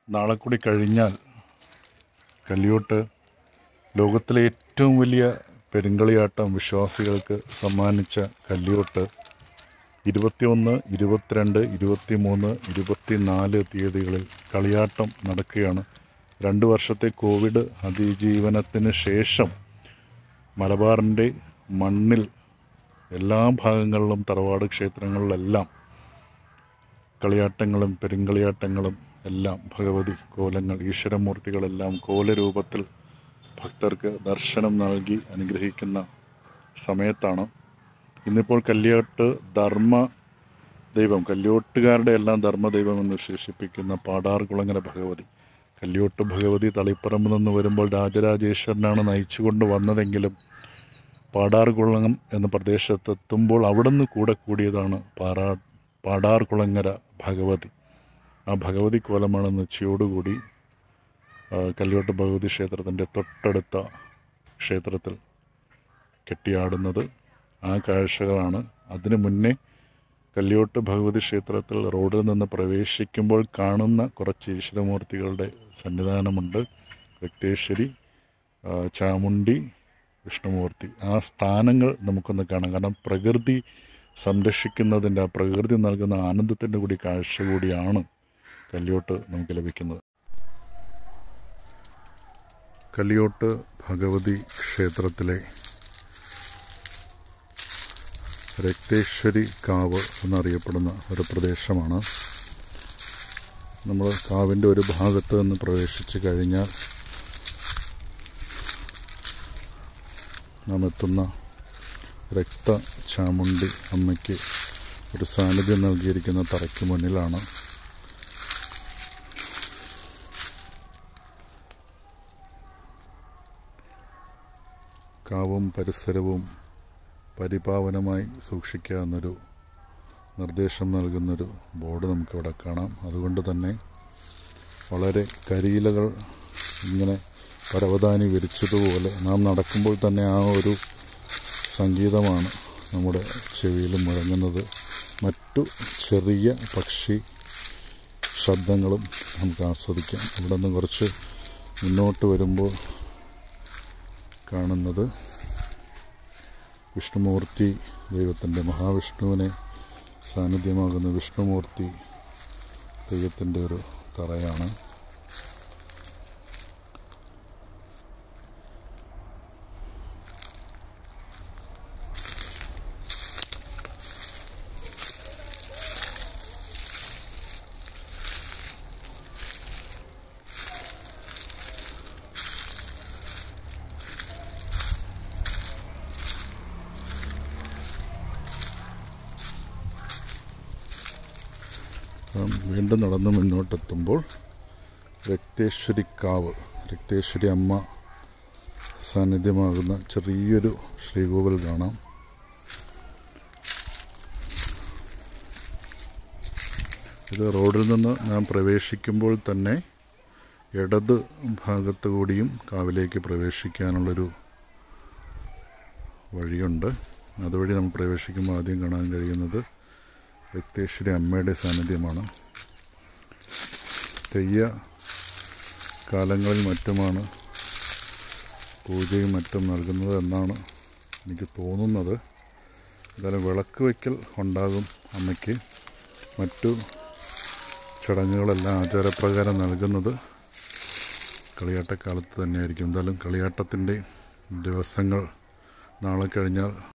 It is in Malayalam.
നാളെ കൂടി കഴിഞ്ഞാൽ കല്ലിയോട്ട് ലോകത്തിലെ ഏറ്റവും വലിയ പെരുങ്കളിയാട്ടം വിശ്വാസികൾക്ക് സമ്മാനിച്ച കല്ലിയോട്ട് ഇരുപത്തിയൊന്ന് ഇരുപത്തിരണ്ട് ഇരുപത്തിമൂന്ന് ഇരുപത്തിനാല് തീയതികളിൽ കളിയാട്ടം നടക്കുകയാണ് രണ്ട് വർഷത്തെ കോവിഡ് അതിജീവനത്തിന് ശേഷം മലബാറിൻ്റെ മണ്ണിൽ എല്ലാ ഭാഗങ്ങളിലും തറവാട് ക്ഷേത്രങ്ങളിലെല്ലാം കളിയാട്ടങ്ങളും പെരുങ്കളിയാട്ടങ്ങളും എല്ലാം ഭഗവതി കോലങ്ങൾ ഈശ്വരമൂർത്തികളെല്ലാം കോലരൂപത്തിൽ ഭക്തർക്ക് ദർശനം നൽകി അനുഗ്രഹിക്കുന്ന സമയത്താണ് ഇന്നിപ്പോൾ കല്യാട്ട് ധർമ്മ ദൈവം കല്യോട്ടുകാരുടെ എല്ലാം ധർമ്മദൈവം എന്ന് വിശേഷിപ്പിക്കുന്ന പാടാർകുളങ്ങര ഭഗവതി കല്യോട്ട് ഭഗവതി തളിപ്പറമ്പ് നിന്ന് വരുമ്പോൾ രാജരാജേശ്വരനാണ് നയിച്ചുകൊണ്ട് വന്നതെങ്കിലും പാടാർകുളം എന്ന പ്രദേശത്തെത്തുമ്പോൾ അവിടെ നിന്ന് കൂടെ കൂടിയതാണ് പാറാ പാടാർകുളങ്ങര ഭഗവതി ആ ഭഗവതി കോലമാണ് നിച്ചയോടുകൂടി ആ, കല്യോട്ട് ഭഗവതി ക്ഷേത്രത്തിൻ്റെ തൊട്ടടുത്ത ക്ഷേത്രത്തിൽ കെട്ടിയാടുന്നത് ആ കാഴ്ചകളാണ് അതിനു മുന്നേ കല്യോട്ട് ഭഗവതി ക്ഷേത്രത്തിൽ റോഡിൽ നിന്ന് പ്രവേശിക്കുമ്പോൾ കാണുന്ന കുറച്ച് ഈശ്വരമൂർത്തികളുടെ സന്നിധാനമുണ്ട് വ്യക്തേശ്വരി ആ, ചാമുണ്ടി വിഷ്ണുമൂർത്തി ആ സ്ഥാനങ്ങൾ നമുക്കൊന്ന് കാണാം കാരണം പ്രകൃതി സംരക്ഷിക്കുന്നതിൻ്റെ ആ പ്രകൃതി നൽകുന്ന ആനന്ദത്തിൻ്റെ കൂടി കാഴ്ച കൂടിയാണ് കല്യോട്ട് നമുക്ക് ലഭിക്കുന്നത് കല്യോട്ട് ഭഗവതി ക്ഷേത്രത്തിലെ രക്തേശ്വരി കാവ് എന്നറിയപ്പെടുന്ന ഒരു പ്രദേശമാണ് നമ്മൾ കാവിൻ്റെ ഒരു ഭാഗത്ത് നിന്ന് പ്രവേശിച്ച് കഴിഞ്ഞാൽ നാം എത്തുന്ന രക്ത ചാമുണ്ടി അമ്മയ്ക്ക് ഒരു സാന്നിധ്യം നൽകിയിരിക്കുന്ന തറയ്ക്ക് മുന്നിലാണ് കാവും പരിസരവും പരിപാവനമായി സൂക്ഷിക്കുക എന്നൊരു നിർദ്ദേശം നൽകുന്നൊരു ബോർഡ് നമുക്കിവിടെ കാണാം അതുകൊണ്ട് തന്നെ വളരെ കരിയിലകൾ ഇങ്ങനെ പരവതാനി വിരിച്ചതുപോലെ നാം നടക്കുമ്പോൾ തന്നെ ആ ഒരു സംഗീതമാണ് നമ്മുടെ ചെവിയിൽ മുഴങ്ങുന്നത് മറ്റു ചെറിയ പക്ഷി ശബ്ദങ്ങളും നമുക്ക് ആസ്വദിക്കാം ഇവിടെ നിന്ന് കുറച്ച് മുന്നോട്ട് വരുമ്പോൾ കാണുന്നത് വിഷ്ണുമൂർത്തി ദൈവത്തിൻ്റെ മഹാവിഷ്ണുവിനെ സാന്നിധ്യമാകുന്ന വിഷ്ണുമൂർത്തി ദൈവത്തിൻ്റെ ഒരു തറയാണ് നാം വീണ്ടും നടന്ന് മുന്നോട്ടെത്തുമ്പോൾ രക്തേശ്വരിക്കാവ് രക്തേശ്വരി അമ്മ സാന്നിധ്യമാകുന്ന ചെറിയൊരു ശ്രീകോവിൽ കാണാം ഇത് റോഡിൽ നിന്ന് നാം പ്രവേശിക്കുമ്പോൾ തന്നെ ഇടത് ഭാഗത്ത് കൂടിയും കാവിലേക്ക് പ്രവേശിക്കാനുള്ളൊരു വഴിയുണ്ട് അതുവഴി നമ്മൾ പ്രവേശിക്കുമ്പോൾ ആദ്യം കാണാൻ കഴിയുന്നത് വ്യക്തേശ്വരി അമ്മയുടെ സാന്നിധ്യമാണ് തെയ്യ കാലങ്ങളിൽ മറ്റുമാണ് പൂജയും മറ്റും നൽകുന്നത് എന്നാണ് എനിക്ക് തോന്നുന്നത് എന്തായാലും വിളക്ക് വയ്ക്കൽ ഉണ്ടാകും അമ്മയ്ക്ക് മറ്റു ചടങ്ങുകളെല്ലാം ആചാരപ്രകാരം നൽകുന്നത് കളിയാട്ടക്കാലത്ത് തന്നെയായിരിക്കും എന്തായാലും കളിയാട്ടത്തിൻ്റെ ദിവസങ്ങൾ നാളെ കഴിഞ്ഞാൽ